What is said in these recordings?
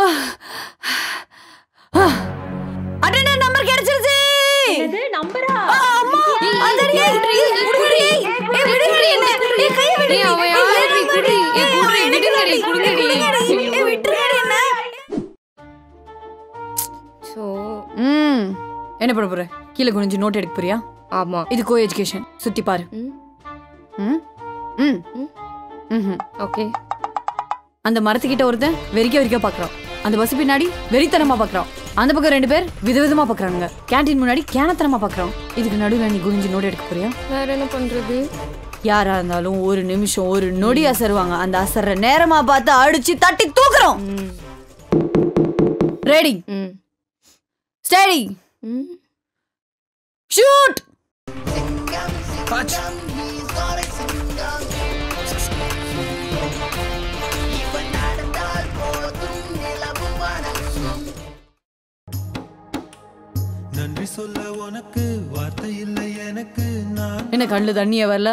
Attender number கிடைச்சிருச்சு இது நம்பரா ஆ, அம்மா அதடி குடுடி குடுடி ஏய் விடுடி என்ன ஏய் கை விடு ஏய், அவ யாருடி? குடி. ஏய், குடுடி, விடுங்கடி, குடுங்கடி. ஏய் விட்டுடி என்ன சோ ம் என்ன பண்ண போற கீழே குனிஞ்சு நோட் எடுக்க போறியா ஆமா இது கோ எஜுகேஷன் சுத்தி பாரு ம் ம் ம் ம். ம்ஹும். ஓகே அந்த மரத்துக்கிட்ட ஒருத்தன் வெறிக்க வெறிக்க பாக்குறான் அந்த பஸ் பின்னாடி வெறித்தனமா பாக்குறான் அந்த பக்கம் ரெண்டு பேர் விதவிதமா பாக்குறானுங்க கேண்டீன் முன்னாடி கேனத்தனமா பாக்குறான் இதுக்கு நடுவுல நீ குனிஞ்சு நோட் எடுக்க போறியா வேற என்ன பண்றது யாரா இருந்தாலும் ஒரு நிமிஷம் ஒரு நொடி அசருவாங்க அந்த அசர்ற நேரமா பார்த்து அடிச்சு தட்டி தூக்குறோம் ம் ரெடி ம் ஸ்டடி ம் ஷூட் நன்றி சொல்ல உனக்கு வார்த்தை இல்லை எனக்கு நான் என்ன கண்ணுல தண்ணிய வரல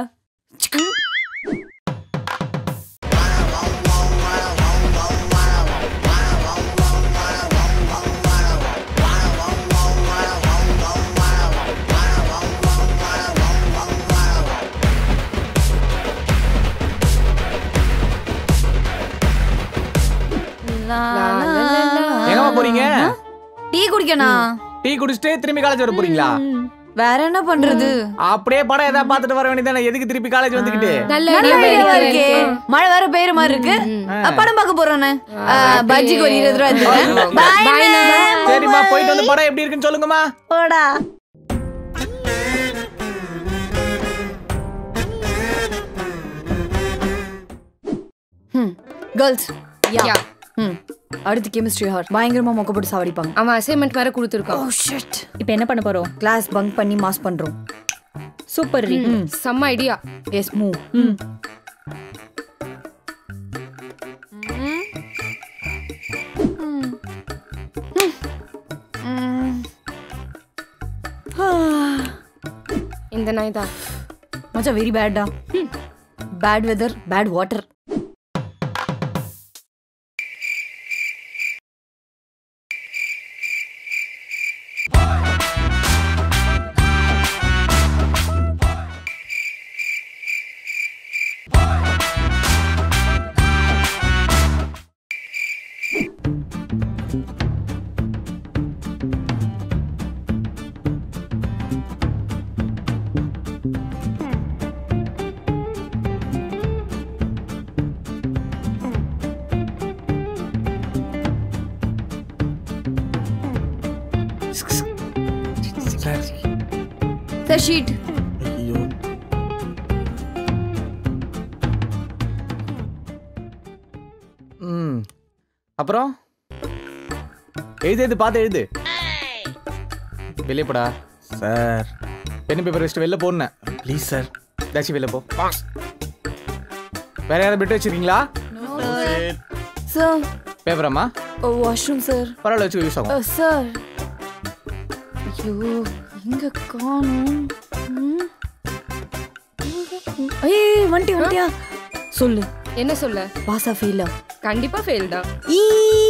எங்கம்மா போறீங்க டீ குடிக்கணும் டீ குடிச்சிட்டு திரும்பி காலேஜ் வர போறீங்களா வேற என்ன பண்றது அப்படியே படம் ஏதாவது பார்த்துட்டு வர வேண்டியதானே எதுக்கு திருப்பி காலேஜ் வந்துகிட்டு நல்ல நல்ல idea ஐடியாவா இருக்கு. இருக்கே மழை வேற பெய்யுற மாதிரி இருக்கு அஹ், படம் பார்க்க போறோன்னு பஜ்ஜிக்கு ஒரு இருபது ரூபா எடுத்துக்கிறேன். Bye, Bye, ma'am. சரிம்மா போயிட்டு வந்து படம் எப்படி இருக்குன்னு சொல்லுங்கம்மா போடா கேர்ள்ஸ் யா Yeah. ம் அடுத்து கெமிஸ்ட்ரி ஹார் பயங்கரமா மொக்க போட்டு சாவடிப்பாங்க அவன் அசைன்மெண்ட் வேற கொடுத்துருக்கான் ஓ ஷிட் இப்போ என்ன பண்ண போறோம் கிளாஸ் பங்க் பண்ணி மாஸ் பண்றோம் சூப்பர் ரி செம்ம ஐடியா எஸ் மூவ் இந்த நாய் தான் மச்சான் வெரி பேட்டா bad weather bad water sir sheet hmm அப்புறம் எழுது எழுது பார்த்து எழுது வெளியே போடா சார் பென் பேப்பர் வச்சுட்டு வெளில போனேன் ப்ளீஸ் சார் தாச்சி வெளில போ வேற யாராவது பிட்டு வச்சிருக்கீங்களா சார் பேப்பராம்மா வாஷ்ரூம் சார் பரவாயில்ல வச்சு யூஸ் ஆகும் சார் ஐயோ எங்க காணும் ஏய் வண்டி வண்டியா சொல்லு என்ன சொல்ல பாசா ஃபெயிலா கண்டிப்பா ஃபெயில் தான் ஈ